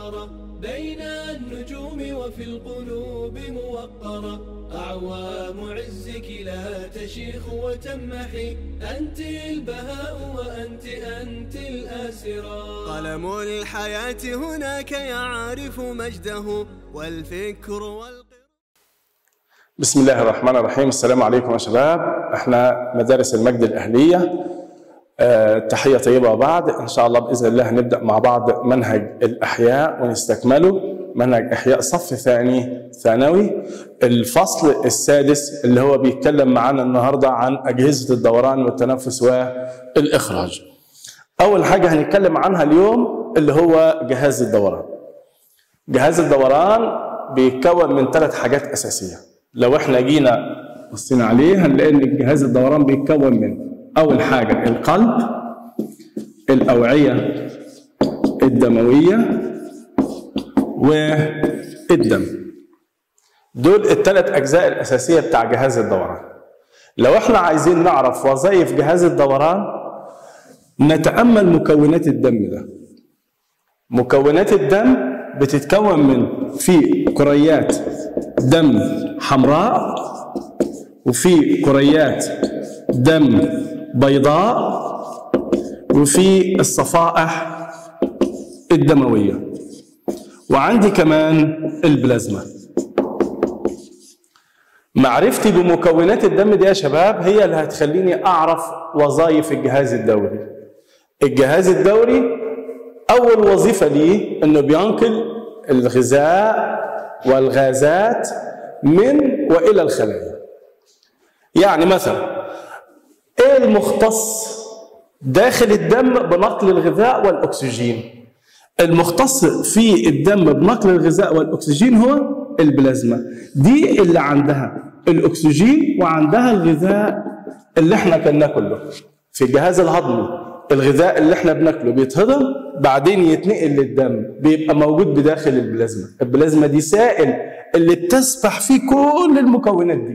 مسطرة بين النجوم وفي القلوب موقرة أعوام عزك لا تشيخ وتمحي أنت البهاء وأنت أنت الآسرة قلم الحياة هناك يعرف مجده والفكر والقرار بسم الله الرحمن الرحيم السلام عليكم يا شباب احنا مدارس المجد الأهلية آه، تحية طيبة وبعد إن شاء الله بإذن الله هنبدأ مع بعض منهج الأحياء ونستكمله منهج إحياء صف ثاني ثانوي الفصل السادس اللي هو بيتكلم معانا النهاردة عن أجهزة الدوران والتنفس والإخراج أول حاجة هنتكلم عنها اليوم اللي هو جهاز الدوران جهاز الدوران بيتكون من ثلاث حاجات أساسية لو احنا جينا بصينا عليه هنلاقي ان جهاز الدوران بيتكون من اول حاجه القلب الاوعيه الدمويه والدم دول الثلاث اجزاء الاساسيه بتاع جهاز الدوران لو احنا عايزين نعرف وظائف جهاز الدوران نتامل مكونات الدم ده مكونات الدم بتتكون من في كريات دم حمراء وفي كريات دم بيضاء وفي الصفائح الدموية وعندي كمان البلازما معرفتي بمكونات الدم دي يا شباب هي اللي هتخليني أعرف وظائف الجهاز الدوري الجهاز الدوري أول وظيفة ليه إنه بينقل الغذاء والغازات من وإلى الخلايا يعني مثلا ايه المختص داخل الدم بنقل الغذاء والاكسجين المختص في الدم بنقل الغذاء والاكسجين هو البلازما دي اللي عندها الاكسجين وعندها الغذاء اللي احنا كنا كله في الجهاز الهضمي الغذاء اللي احنا بناكله بيتهضم بعدين يتنقل للدم بيبقى موجود بداخل البلازما البلازما دي سائل اللي بتسبح فيه كل المكونات دي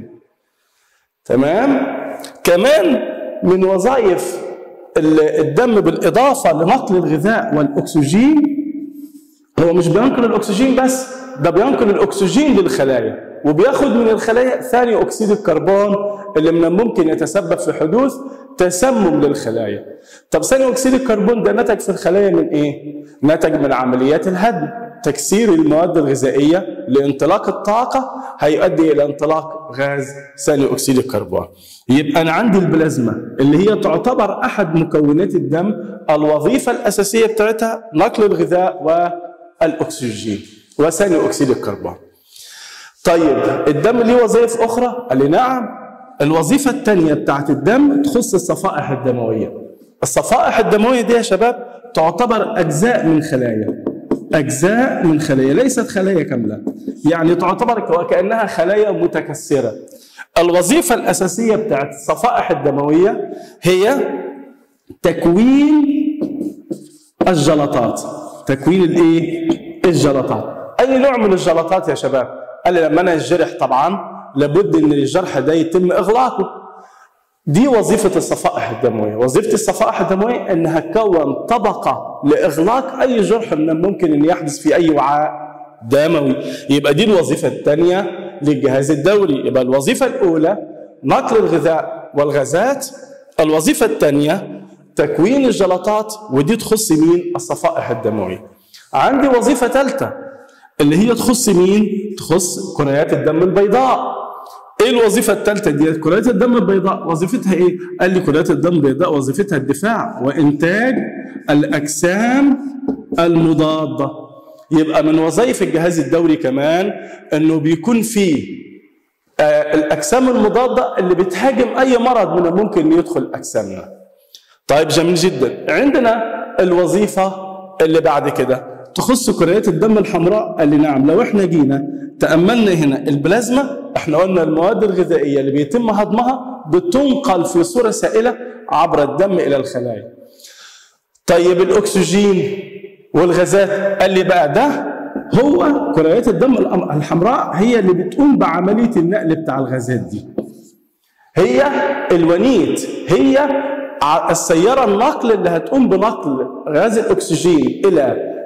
تمام كمان من وظائف الدم بالإضافة لنقل الغذاء والأكسجين هو مش بينقل الأكسجين بس ده بينقل الأكسجين للخلايا وبياخد من الخلايا ثاني أكسيد الكربون اللي من الممكن يتسبب في حدوث تسمم للخلايا طب ثاني أكسيد الكربون ده نتج في الخلايا من إيه؟ نتج من عمليات الهدم تكسير المواد الغذائية لانطلاق الطاقة هيؤدي إلى انطلاق غاز ثاني أكسيد الكربون يبقى أنا عندي البلازما اللي هي تعتبر أحد مكونات الدم الوظيفة الأساسية بتاعتها نقل الغذاء والأكسجين وثاني أكسيد الكربون طيب الدم ليه وظائف أخرى؟ قال لي نعم الوظيفة الثانية بتاعت الدم تخص الصفائح الدموية الصفائح الدموية دي يا شباب تعتبر أجزاء من خلايا أجزاء من خلايا ليست خلايا كاملة يعني تعتبر وكأنها خلايا متكسرة الوظيفة الأساسية بتاعت الصفائح الدموية هي تكوين الجلطات تكوين الايه الجلطات اي نوع من الجلطات يا شباب قال لي لما انا الجرح طبعا لابد ان الجرح ده يتم اغلاقه دي وظيفة الصفائح الدموية وظيفة الصفائح الدموية انها تكون طبقة لاغلاق اي جرح من الممكن ان يحدث في اي وعاء دموي يبقى دي الوظيفة الثانية للجهاز الدوري يبقى الوظيفة الاولى نقل الغذاء والغازات الوظيفة الثانية تكوين الجلطات ودي تخص مين الصفائح الدموية عندي وظيفة ثالثة اللي هي تخص مين تخص كريات الدم البيضاء ايه الوظيفه الثالثه دي كريات الدم البيضاء وظيفتها ايه قال لي كريات الدم البيضاء وظيفتها الدفاع وانتاج الاجسام المضاده يبقى من وظائف الجهاز الدوري كمان انه بيكون فيه آه الاجسام المضاده اللي بتهاجم اي مرض من الممكن ان يدخل اجسامنا طيب جميل جدا عندنا الوظيفه اللي بعد كده تخص كريات الدم الحمراء قال لي نعم لو احنا جينا تاملنا هنا البلازما احنا قلنا المواد الغذائيه اللي بيتم هضمها بتنقل في صوره سائله عبر الدم الى الخلايا. طيب الاكسجين والغازات قال لي بقى ده هو كريات الدم الحمراء هي اللي بتقوم بعمليه النقل بتاع الغازات دي. هي الونيت هي السياره النقل اللي هتقوم بنقل غاز الاكسجين الى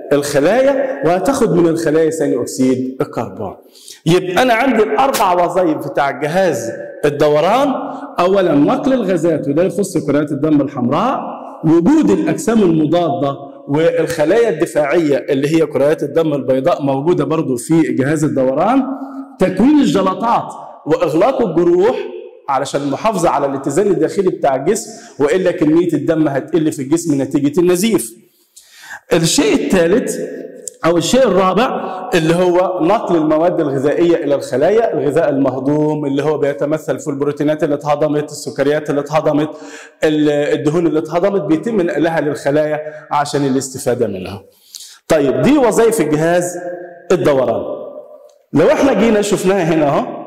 الخلايا وهتاخد من الخلايا ثاني اكسيد الكربون يبقى انا عندي الاربع وظائف بتاع جهاز الدوران اولا نقل الغازات وده يخص كريات الدم الحمراء وجود الاجسام المضاده والخلايا الدفاعيه اللي هي كريات الدم البيضاء موجوده برضو في جهاز الدوران تكوين الجلطات واغلاق الجروح علشان المحافظه على الاتزان الداخلي بتاع الجسم والا كميه الدم هتقل في الجسم نتيجه النزيف. الشيء الثالث او الشيء الرابع اللي هو نقل المواد الغذائيه الى الخلايا، الغذاء المهضوم اللي هو بيتمثل في البروتينات اللي اتهضمت، السكريات اللي اتهضمت، الدهون اللي اتهضمت بيتم نقلها للخلايا عشان الاستفاده منها. طيب دي وظائف الجهاز الدوران. لو احنا جينا شفناها هنا اهو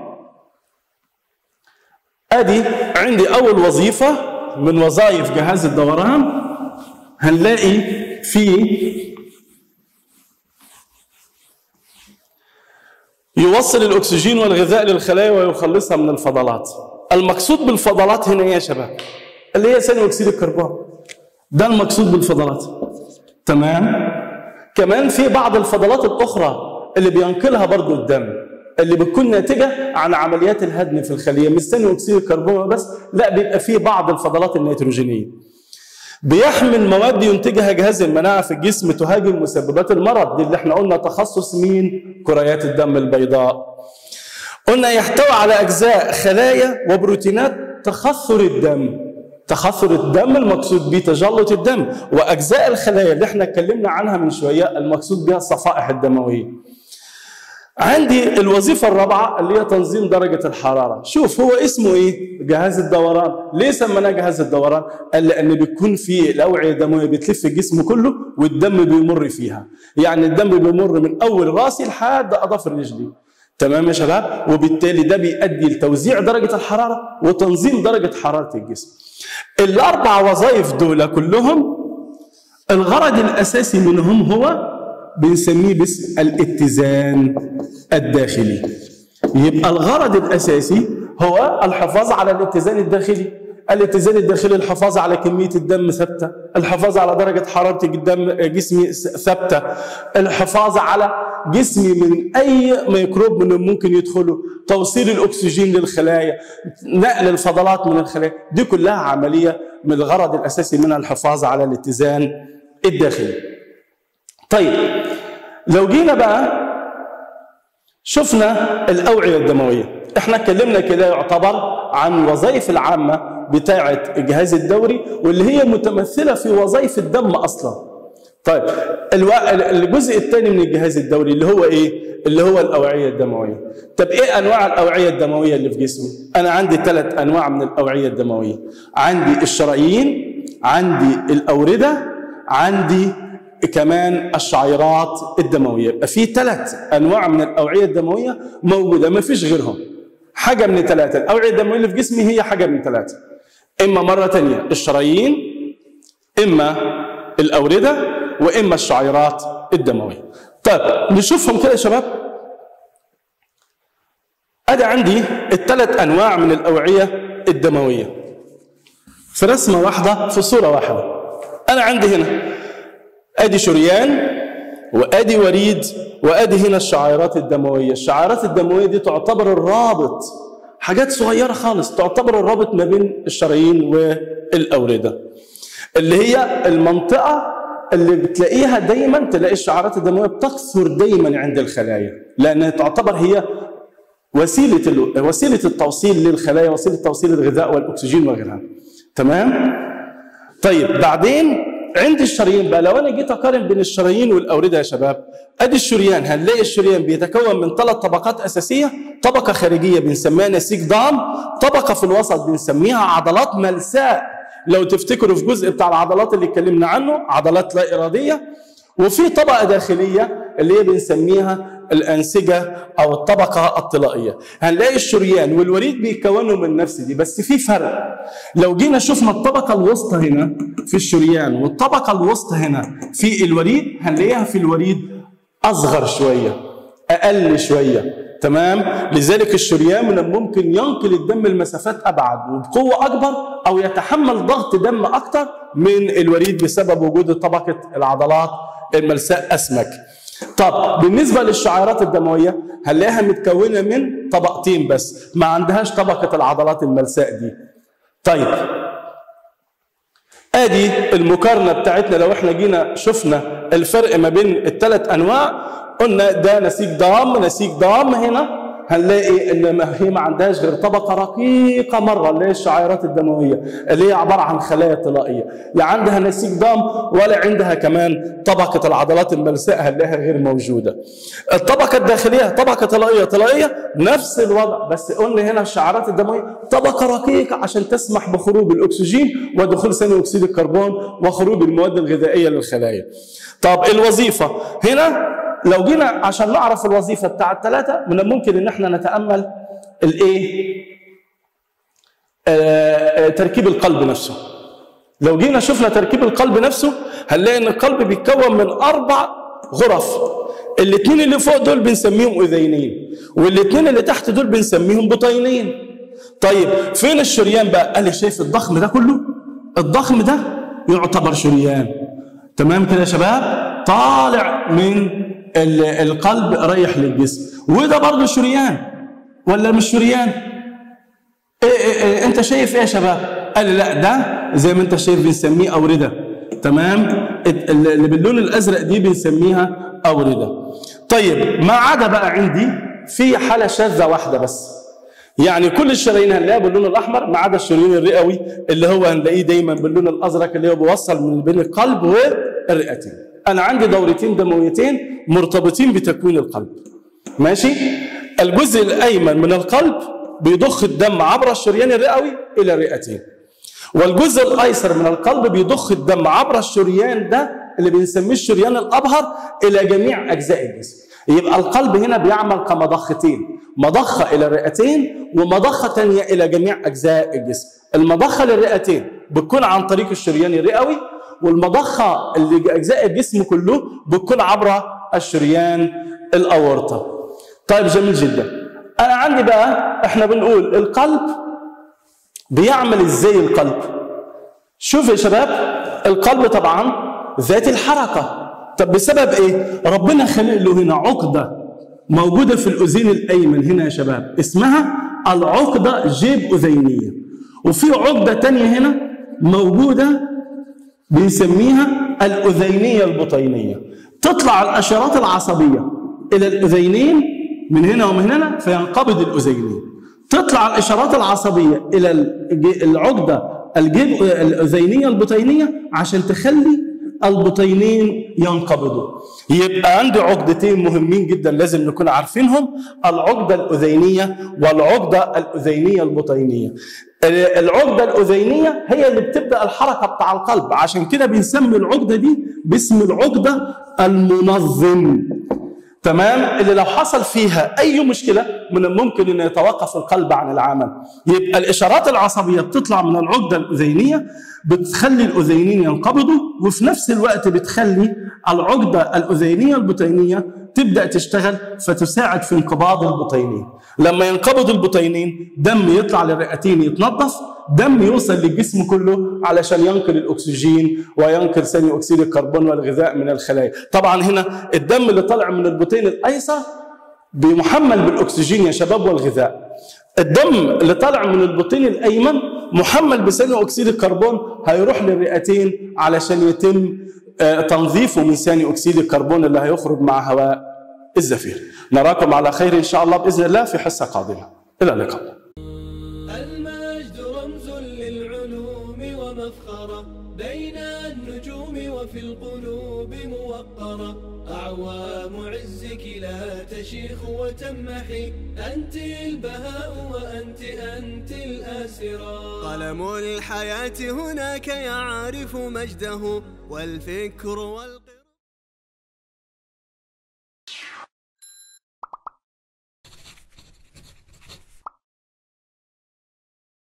ادي عندي اول وظيفه من وظائف جهاز الدوران هنلاقي في يوصل الاكسجين والغذاء للخلايا ويخلصها من الفضلات المقصود بالفضلات هنا يا شباب اللي هي ثاني اكسيد الكربون ده المقصود بالفضلات تمام كمان في بعض الفضلات الاخرى اللي بينقلها برضو الدم اللي بتكون ناتجه عن عمليات الهدم في الخليه مش ثاني اكسيد الكربون بس لا بيبقى فيه بعض الفضلات النيتروجينيه بيحمل مواد ينتجها جهاز المناعه في الجسم تهاجم مسببات المرض دي اللي احنا قلنا تخصص مين كريات الدم البيضاء قلنا يحتوي على اجزاء خلايا وبروتينات تخثر الدم تخثر الدم المقصود به تجلط الدم واجزاء الخلايا اللي احنا اتكلمنا عنها من شويه المقصود بها الصفائح الدمويه عندي الوظيفة الرابعة اللي هي تنظيم درجة الحرارة شوف هو اسمه ايه جهاز الدوران ليه سميناه جهاز الدوران قال لأن بيكون في الأوعية الدموية بتلف الجسم كله والدم بيمر فيها يعني الدم بيمر من أول راسي لحد أظافر رجلي تمام يا شباب وبالتالي ده بيؤدي لتوزيع درجة الحرارة وتنظيم درجة حرارة الجسم الأربع وظائف دول كلهم الغرض الأساسي منهم هو بنسميه باسم الاتزان الداخلي يبقى الغرض الاساسي هو الحفاظ على الاتزان الداخلي الاتزان الداخلي الحفاظ على كميه الدم ثابته الحفاظ على درجه حراره الدم جسمي ثابته الحفاظ على جسمي من اي ميكروب من ممكن يدخله توصيل الاكسجين للخلايا نقل الفضلات من الخلايا دي كلها عمليه من الغرض الاساسي منها الحفاظ على الاتزان الداخلي طيب لو جينا بقى شفنا الأوعية الدموية احنا اتكلمنا كده يعتبر عن الوظائف العامة بتاعة الجهاز الدوري واللي هي متمثلة في وظائف الدم أصلا طيب الجزء الثاني من الجهاز الدوري اللي هو ايه؟ اللي هو الأوعية الدموية. طب ايه أنواع الأوعية الدموية اللي في جسمي؟ أنا عندي ثلاث أنواع من الأوعية الدموية. عندي الشرايين، عندي الأوردة، عندي كمان الشعيرات الدمويه يبقى في ثلاث انواع من الاوعيه الدمويه موجوده ما فيش غيرهم حاجه من ثلاثه الاوعيه الدمويه اللي في جسمي هي حاجه من ثلاثه اما مره ثانيه الشرايين اما الاورده واما الشعيرات الدمويه طيب نشوفهم كده يا شباب ادي عندي الثلاث انواع من الاوعيه الدمويه في رسمه واحده في صوره واحده انا عندي هنا ادي شريان وادي وريد وادي هنا الشعيرات الدمويه الشعيرات الدمويه دي تعتبر الرابط حاجات صغيره خالص تعتبر الرابط ما بين الشرايين والاورده اللي هي المنطقه اللي بتلاقيها دايما تلاقي الشعيرات الدمويه بتكثر دايما عند الخلايا لانها تعتبر هي وسيله وسيله التوصيل للخلايا وسيله توصيل الغذاء والاكسجين وغيرها تمام طيب بعدين عندي الشرايين بقى لو انا جيت اقارن بين الشرايين والاورده يا شباب ادي الشريان هنلاقي الشريان بيتكون من ثلاث طبقات اساسيه طبقه خارجيه بنسميها نسيج ضام طبقه في الوسط بنسميها عضلات ملساء لو تفتكروا في جزء بتاع العضلات اللي اتكلمنا عنه عضلات لا اراديه وفي طبقه داخليه اللي هي بنسميها الانسجه او الطبقه الطلائيه هنلاقي الشريان والوريد بيتكونوا من نفس دي بس في فرق لو جينا شفنا الطبقه الوسطى هنا في الشريان والطبقه الوسطى هنا في الوريد هنلاقيها في الوريد اصغر شويه اقل شويه تمام لذلك الشريان من الممكن ينقل الدم المسافات ابعد وبقوه اكبر او يتحمل ضغط دم اكتر من الوريد بسبب وجود طبقه العضلات الملساء اسمك طب بالنسبه للشعيرات الدمويه هنلاقيها متكونه من طبقتين بس ما عندهاش طبقه العضلات الملساء دي طيب ادي المقارنه بتاعتنا لو احنا جينا شفنا الفرق ما بين الثلاث انواع قلنا ده نسيج ضام نسيج ضام هنا هنلاقي ان ما هي ما عندهاش غير طبقه رقيقه مره اللي هي الشعيرات الدمويه اللي هي عباره عن خلايا طلائيه لا عندها نسيج ضام ولا عندها كمان طبقه العضلات الملساء هنلاقيها غير موجوده الطبقه الداخليه طبقه طلائيه طلائيه نفس الوضع بس قلنا هنا الشعيرات الدمويه طبقه رقيقه عشان تسمح بخروج الاكسجين ودخول ثاني اكسيد الكربون وخروج المواد الغذائيه للخلايا طب الوظيفه هنا لو جينا عشان نعرف الوظيفه بتاع الثلاثه من الممكن ان احنا نتامل الايه آه تركيب القلب نفسه لو جينا شفنا تركيب القلب نفسه هنلاقي ان القلب بيتكون من اربع غرف الاثنين اللي فوق دول بنسميهم اذينين والاثنين اللي تحت دول بنسميهم بطينين طيب فين الشريان بقى قال لي شايف الضخم ده كله الضخم ده يعتبر شريان تمام كده يا شباب طالع من القلب رايح للجسم وده برضه شريان ولا مش شريان إيه إيه إيه انت شايف ايه يا شباب قال لي لا ده زي ما انت شايف بنسميه اورده تمام اللي باللون الازرق دي بنسميها اورده طيب ما عدا بقى عندي في حاله شاذه واحده بس يعني كل الشرايين هنلاقيها باللون الاحمر ما عدا الشريان الرئوي اللي هو هنلاقيه دايما باللون الازرق اللي هو بيوصل من بين القلب والرئتين انا عندي دورتين دمويتين مرتبطين بتكوين القلب ماشي الجزء الايمن من القلب بيضخ الدم عبر الشريان الرئوي الى الرئتين والجزء الايسر من القلب بيضخ الدم عبر الشريان ده اللي بنسميه الشريان الابهر الى جميع اجزاء الجسم يبقى القلب هنا بيعمل كمضختين مضخه الى الرئتين ومضخه ثانيه الى جميع اجزاء الجسم المضخه للرئتين بتكون عن طريق الشريان الرئوي والمضخه اللي اجزاء الجسم كله بتكون عبر الشريان الاورطه طيب جميل جدا انا عندي بقى احنا بنقول القلب بيعمل ازاي القلب شوف يا شباب القلب طبعا ذات الحركه طب بسبب ايه ربنا خلق له هنا عقده موجوده في الاذين الايمن هنا يا شباب اسمها العقده جيب اذينيه وفي عقده تانية هنا موجوده بنسميها الاذينيه البطينيه تطلع الاشارات العصبيه الى الاذينين من هنا ومن هنا فينقبض الاذينين تطلع الاشارات العصبيه الى العقده الجيب الاذينيه البطينيه عشان تخلي البطينين ينقبضوا يبقى عندي عقدتين مهمين جدا لازم نكون عارفينهم العقده الاذينيه والعقده الاذينيه البطينيه العقده الاذينيه هي اللي بتبدا الحركه بتاع القلب عشان كده بنسمي العقده دي باسم العقده المنظم تمام اللي لو حصل فيها اي مشكله من الممكن ان يتوقف القلب عن العمل يبقى الاشارات العصبيه بتطلع من العقده الاذينيه بتخلي الاذينين ينقبضوا وفي نفس الوقت بتخلي العقده الاذينيه البطينيه تبدا تشتغل فتساعد في انقباض البطينين لما ينقبض البطينين دم يطلع للرئتين يتنظف دم يوصل للجسم كله علشان ينقل الاكسجين وينقل ثاني اكسيد الكربون والغذاء من الخلايا طبعا هنا الدم اللي طالع من البطين الايسر بمحمل بالاكسجين يا شباب والغذاء الدم اللي طالع من البطين الايمن محمل بثاني اكسيد الكربون هيروح للرئتين علشان يتم تنظيفه من ثاني اكسيد الكربون اللي هيخرج مع هواء الزفير نراكم على خير ان شاء الله باذن الله في حصه قادمه الى اللقاء المجد رمز للعلوم ومفخرة بين النجوم وفي القلوب موقرة أعوام عزك لا تشيخ وتمحي أنت البهاء وأنت أنت الآسرة قلم الحياة هناك يعرف مجده والفكر والقلم